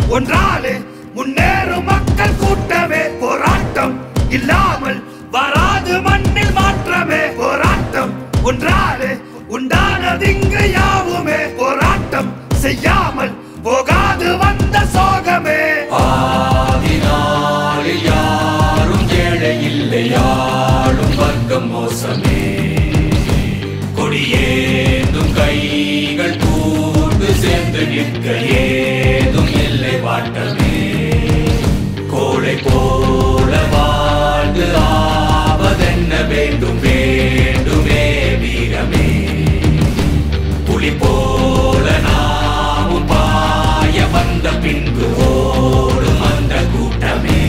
ஒன்றாலே முன்னேறும் மக்கள் கூட்டமே போராட்டம் இல்லாமல் வராது மண்ணில் மாற்றமே போராட்டம் ஒன்றாலே உண்டானதிங்கு யாவுமே போராட்டம் செய்யாமல் போகாது வந்த சோகமே ஆதினாளில் யாரும் ஏழை இல்லை யாழும் வர்க்கம் மோசமே கொடியேந்தும் கைகள் கூட்டு சேர்ந்து நிற்க ஏதும் இல்லை வாட்டமே கோடை போல வாழ்ந்து ஆவதென்ன வேண்டும் வேண்டுமே வீரமே புலி போல நாமும் பாய வந்த பின்பு ஓடும் அந்த கூட்டமே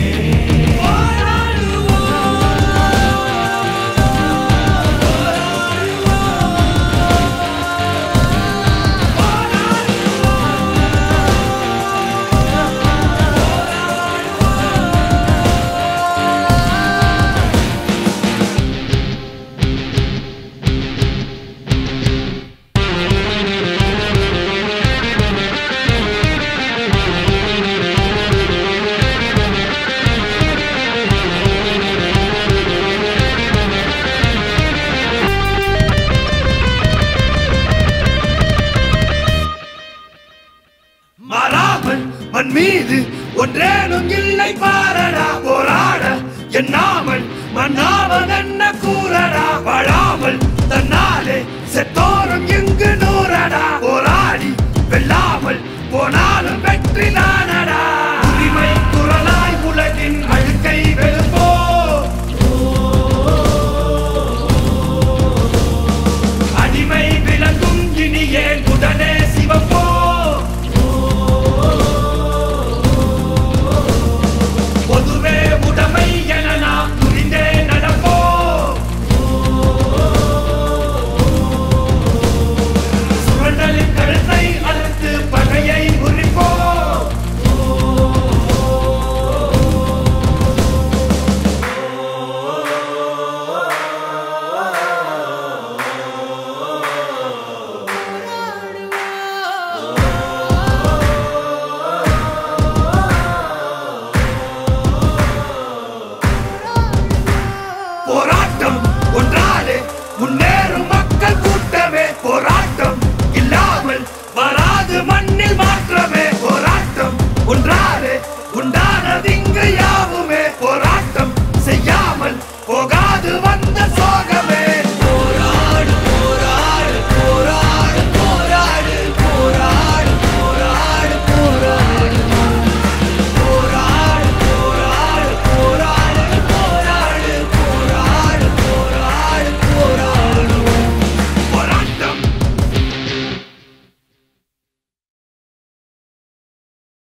மாறாமல் மண் மீது ஒன்றேனும் இல்லை பாரடா போராட எண்ணாமல் மண்ணாவதென்ன கூறடா வாழாமல் தன்னாலே செத்தோரும் இங்கு நூறடா போராடி வெல்லாமல் போனாலும் வெற்றி தானடா உரிமை குரலாய் உலகின் அழுக்கை வெறுப்போ அடிமை விளங்கும் இனியே உடனே சிவப்போ பொதுவே உடைமை என நாம் புரிந்தே நடப்போ சுரண்டலின் கழுத்தை அறுத்து பகையை உரிப்போ போராட்டம் ஒன்றாலே முன்னேறும் மக்கள் கூட்டமே போராட்டம் இல்லாமல் வர